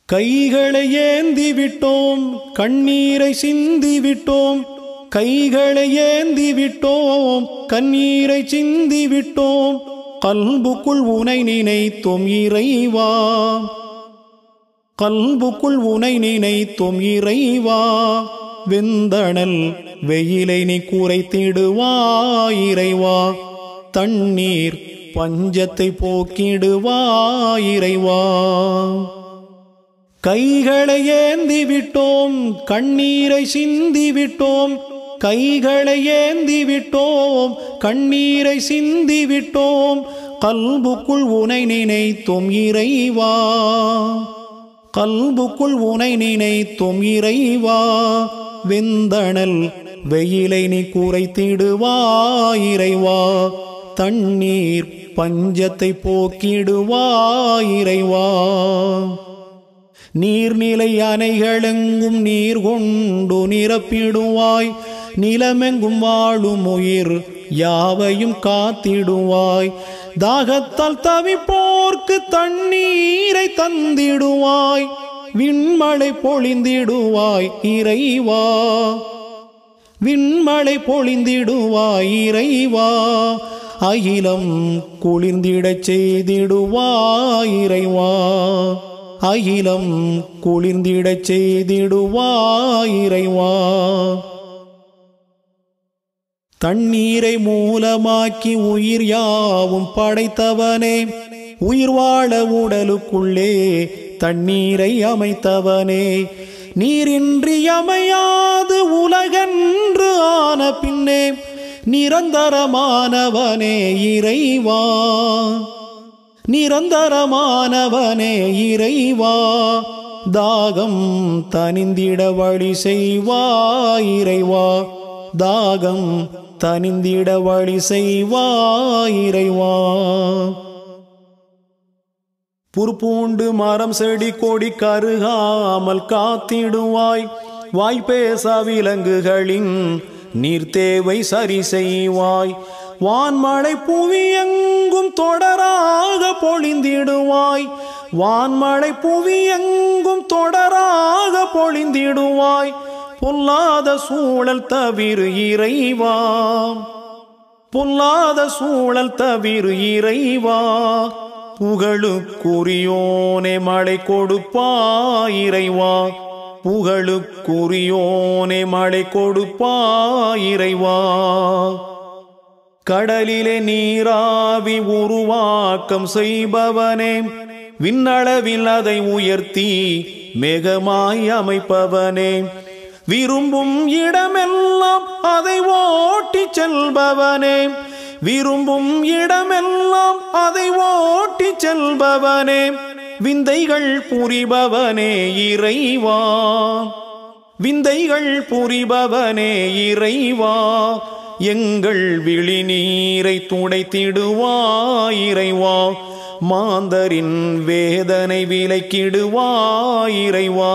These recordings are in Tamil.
கைகளை ஏந்தி விட்டோம் கண்ணீரை சிந்தி விட்டோம் கைகளை ஏந்தி விட்டோம் கண்ணீரை சிந்தி விட்டோம் கல்புக்குள் உனை நினைத்தோம் இறைவா கல்புக்குள் உனை நினைத்தோம் இறைவா வெந்தணல் வெயிலை நீ குறைத்திடுவாய் இறைவா தண்ணீர் பஞ்சத்தை போக்கிடுவாய் இறைவா கைகளை ஏந்தி விட்டோம் கண்ணீரை சிந்தி விட்டோம் கைகளை ஏந்தி விட்டோம் கண்ணீரை சிந்தி விட்டோம் கல்புக்குள் உனை நினைத்தோம் இறைவா கல்புக்குள் உனை நினைத்தோம் இறைவா வெந்தணல் வெயிலை நீ குறைத்திடுவாய் இறைவா தண்ணீர் பஞ்சத்தை போக்கிடுவாய் இறைவா நீர்நிலை அணைகளெங்கும் நீர் கொண்டு நிரப்பிடுவாய் நிலமெங்கும் வாழும் உயிர் யாவையும் காத்திடுவாய் தாகத்தால் தவிப்போர்க்கு தண்ணீரை தந்திடுவாய் விண்மழை பொழிந்திடுவாய் இறைவா விண்மழை பொழிந்திடுவாய் இறைவா அகிலம் குளிர்ந்திடச் செய்திடுவாய் இறைவா அகிலம் குளிர்ந்திடச் செய்திடுவாய் இறைவா தண்ணீரை மூலமாக்கி உயிர் யாவும் படைத்தவனே உயிர் வாழ உடலுக்குள்ளே தண்ணீரை அமைத்தவனே நீரின்றி அமையாது உலகன்று ஆன பின்னே நிரந்தரமானவனே இறைவா நிரந்தரமானவனே இறைவா தாகம் தனிந்திட வழி செய்வாய் இறைவா தாகம் தனிந்திட வழி செய்வாய் இறைவா புற்பூண்டு மரம் செடி கொடி கருகாமல் காத்திடுவாய் வாய்ப்பேச விலங்குகளின் நீர் தேவை சரி செய்வாய் வான்மழை புவி எங்கும் தொடராக பொழிந்திடுவாய் வான்மழை புவி எங்கும் தொடராக பொழிந்திடுவாய் பொல்லாத சூழல் தவிர இறைவா பொல்லாத சூழல் தவிர இறைவா புகழுக்குரியோனே மழை கொடுப்பாய் இறைவா புகழுக்குரியோனே மழை கொடுப்பாய் இறைவா கடலிலே நீராவி உருவாக்கம் செய்பவனே விண்ணளவில் அதை உயர்த்தி மேகமாய் அமைப்பவனே விரும்பும் இடமெல்லாம் அதை ஓட்டி செல்பவனே விரும்பும் இடமெல்லாம் அதை ஓட்டி செல்பவனே விந்தைகள் புரிபவனே இறைவா விந்தைகள் புரிபவனே இறைவா எங்கள் விழிநீரை துடைத்திடுவாய் இறைவா மாந்தரின் வேதனை விலைக்கிடுவாய் இறைவா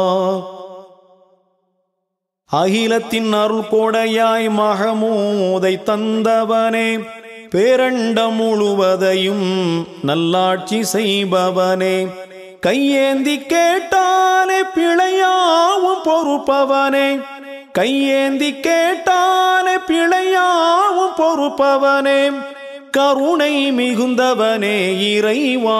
அகிலத்தின் அருள் கொடையாய் மகமூதை தந்தவனே பேரண்டம் முழுவதையும் நல்லாட்சி செய்பவனே கையேந்தி கேட்டாலே பிழையாவும் பொறுப்பவனே கையேந்தி கேட்டாலே பிழையாவும் பொறுப்பவனே கருணை மிகுந்தவனே இறைவா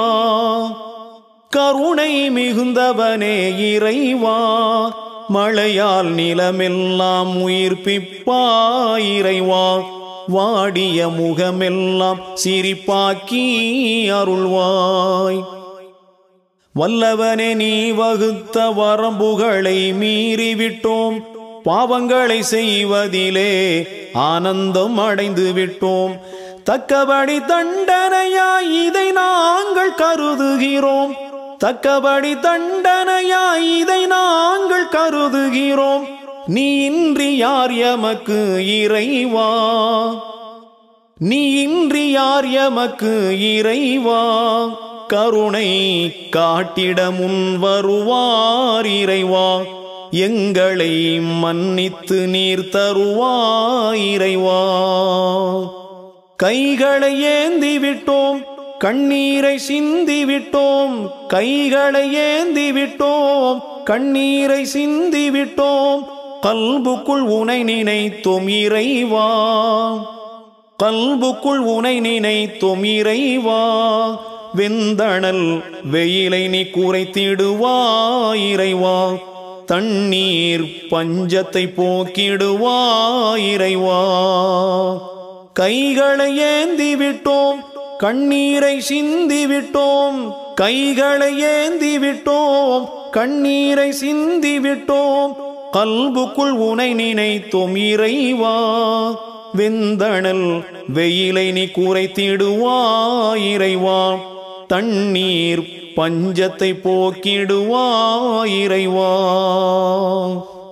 கருணை மிகுந்தவனே இறைவா மழையால் நிலமெல்லாம் உயிர்ப்பிப்பாய் இறைவா வாடிய முகமெல்லாம் சிரிப்பாக்கி அருள்வாய் வல்லவனே நீ வகுத்த வரம்புகளை மீறிவிட்டோம் பாவங்களை செய்வதிலே ஆனந்தம் அடைந்து விட்டோம் தக்கபடி தண்டனையாய் இதை நாங்கள் கருதுகிறோம் தக்கபடி தண்டனையாய் இதை நாங்கள் கருதுகிறோம் நீ இன்றி யார் எமக்கு இறைவா நீ இன்றி யார் எமக்கு இறைவா கருணை காட்டிட முன் வருவார் இறைவா எங்களை மன்னித்து நீர் தருவாய் இறைவா கைகளை ஏந்தி விட்டோம் கண்ணீரை சிந்தி விட்டோம் கைகளை ஏந்தி விட்டோம் கண்ணீரை சிந்தி விட்டோம் கல்புக்குள் உனை நினைத்தோம் இறைவா கல்புக்குள் உனை நினைத்தோம் இறைவா வெந்தணல் வெயிலை நீ குறைத்திடுவா இறைவா தண்ணீர் பஞ்சத்தை போக்கிடுவா இறைவா கைகளை ஏந்தி விட்டோம் கண்ணீரை சிந்தி விட்டோம் கைகளை ஏந்தி விட்டோம் கண்ணீரை சிந்தி விட்டோம் கல்புக்குள் உனை நினைத்தோம் இறைவா வெந்தணல் வெயிலை நீ குறைத்திடுவா இறைவா தண்ணீர் பஞ்சத்தை போக்கிடுவா இறைவா